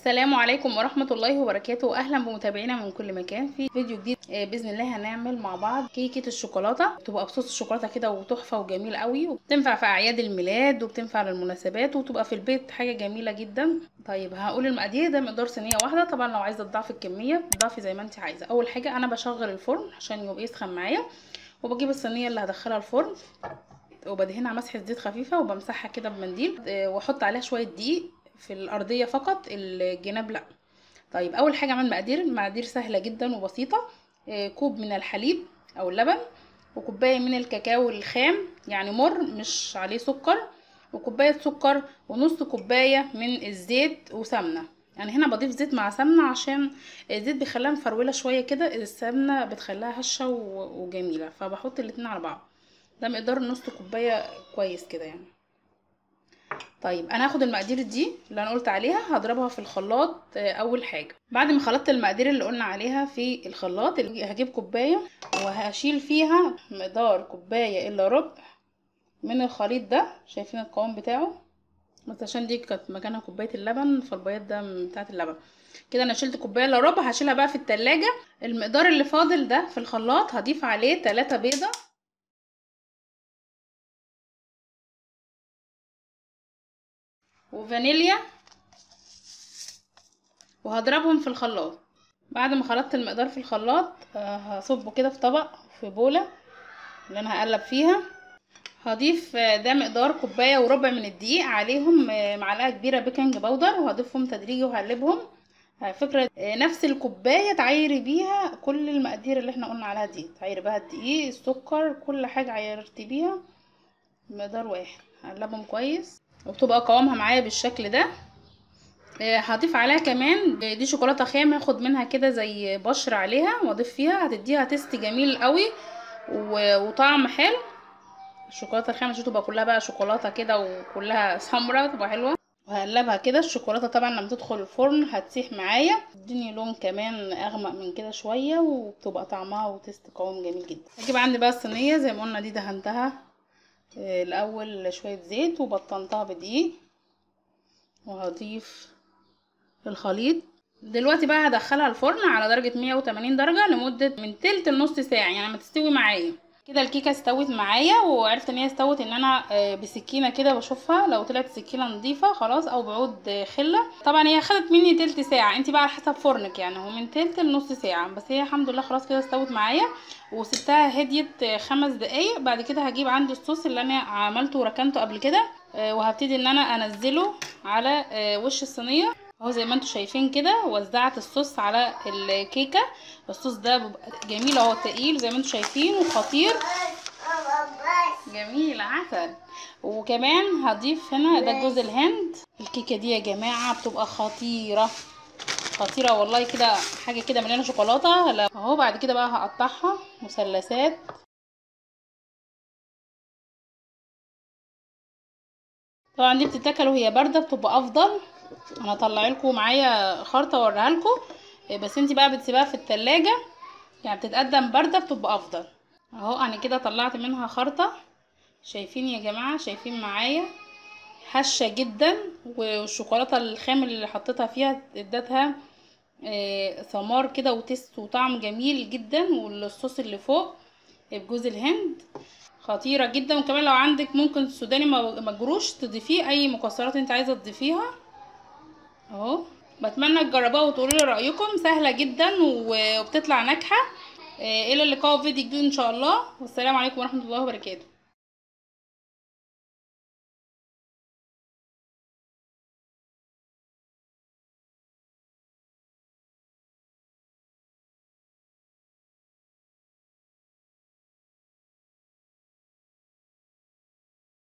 السلام عليكم ورحمة الله وبركاته أهلا بمتابعينا من كل مكان في فيديو جديد آه، بإذن الله هنعمل مع بعض كيكة الشوكولاتة بتبقى بصوص الشوكولاتة كده وتحفة وجميل قوي وبتنفع في أعياد الميلاد وبتنفع للمناسبات وتبقى في البيت حاجة جميلة جدا طيب هقول المقادير ده مقدار صينية واحدة طبعا لو عايزة تضعفي الكمية تضعفي زي ما انت عايزة أول حاجة أنا بشغل الفرن عشان يبقى يسخن معايا وبجيب الصينية اللي هدخلها الفرن وبدهنها مسحة زيت خفيفة وبمسحها كده بمنديل آه، واحط عليها شوية دقيق في الأرضية فقط الجناب لأ طيب اول حاجه اعمل مقادير المقادير سهله جدا وبسيطه آه، كوب من الحليب او اللبن وكوبايه من الكاكاو الخام يعني مر مش عليه سكر وكوبايه سكر ونص كوبايه من الزيت وسمنه يعني هنا بضيف زيت مع سمنه عشان الزيت بيخليها مفروله شويه كده السمنه بتخليها هشه و- وجميله فبحط الاتنين على بعض ده مقدار نص كوبايه كويس كده يعني طيب انا هاخد المقادير دي اللي انا قلت عليها هضربها في الخلاط آه، اول حاجه بعد ما خلطت المقادير اللي قلنا عليها في الخلاط اللي هجيب كوبايه وهشيل فيها مقدار كوبايه الا ربع من الخليط ده شايفين القوام بتاعه بس عشان دي كانت مكانها كوبايه اللبن فالبياض ده من بتاعه اللبن كده انا شلت كوبايه الا ربع هشيلها بقى في التلاجة المقدار اللي فاضل ده في الخلاط هضيف عليه 3 بيضه وفانيليا وهضربهم في الخلاط بعد ما خلطت المقدار في الخلاط آه، هصبه كده في طبق في بولة اللي انا هقلب فيها هضيف آه، ده مقدار كوباية وربع من الدقيق عليهم آه، معلقة كبيرة بيكنج باودر وهضيفهم تدريجي وهقلبهم على فكرة آه، نفس الكوباية تعايري بيها كل المقادير اللي احنا قلنا عليها دي تعايري بيها الدقيق السكر كل حاجة عايرتي بيها مقدار واحد هقلبهم كويس وبتبقى قوامها معايا بالشكل ده آه، هضيف عليها كمان آه، دي شوكولاته خام هاخد منها كده زي بشر عليها واضيف فيها هتديها تيست جميل قوي و- وطعم حلو الشوكولاته الخام عشان تبقى كلها بقى شوكولاته كده وكلها سمرة تبقى حلوه وهقلبها كده الشوكولاته طبعا لما تدخل الفرن هتسيح معايا تديني لون كمان اغمق من كده شويه وبتبقى طعمها وتيست قوام جميل جدا هجيب عندي بقى الصينيه زي ما قلنا دي دهنتها آه، الاول شويه زيت وبطنتها بدقيق وهضيف الخليط دلوقتي بقى هدخلها الفرن على درجة 180 درجة لمدة من تلت لنص ساعة يعني ما تستوي معايا كده الكيكة استوت معايا وعرفت ان هي استوت ان انا آه، بسكينة كده بشوفها لو طلعت سكينة نظيفة خلاص او بعود آه، خلة طبعا هي خدت مني تلت ساعة انت بقى على حسب فرنك يعني هو من تلت لنص ساعة بس هي الحمد لله خلاص كده استوت معايا وسبتها هديت آه، خمس دقايق بعد كده هجيب عندي الصوص اللي انا عملته وركنته قبل كده آه، وهبتدي ان انا انزله على آه، وش الصينية اهو زي ما انتم شايفين كده وزعت الصوص على الكيكه الصوص ده بيبقى جميل اهو تقيل زي ما انتم شايفين وخطير جميل عسل وكمان هضيف هنا ده جوز الهند الكيكه دي يا جماعه بتبقى خطيره خطيره والله كده حاجه كده مليانه شوكولاته لا اهو بعد كده بقى هقطعها مثلثات طبعا دي بتتاكل وهي بارده بتبقى افضل انا هطلع لكم معايا خرطه اوريها لكم بس انت بقى بتسيبها في التلاجة يعني بتتقدم بارده بتبقى افضل اهو انا كده طلعت منها خرطه شايفين يا جماعه شايفين معايا هشه جدا والشوكولاته الخام اللي حطيتها فيها ادتها آه، ثمار كده وتست وطعم جميل جدا والصوص اللي فوق بجوز الهند خطيرة جدا وكمان لو عندك ممكن سوداني مجروش تضيفيه اي مكسرات انت عايزة تضيفيها اهو بتمنى تجربوها وتقولوا لي رايكم سهله جدا و- وبتطلع ناجحه آه، الى اللقاء في فيديو جديد ان شاء الله والسلام عليكم ورحمه الله وبركاته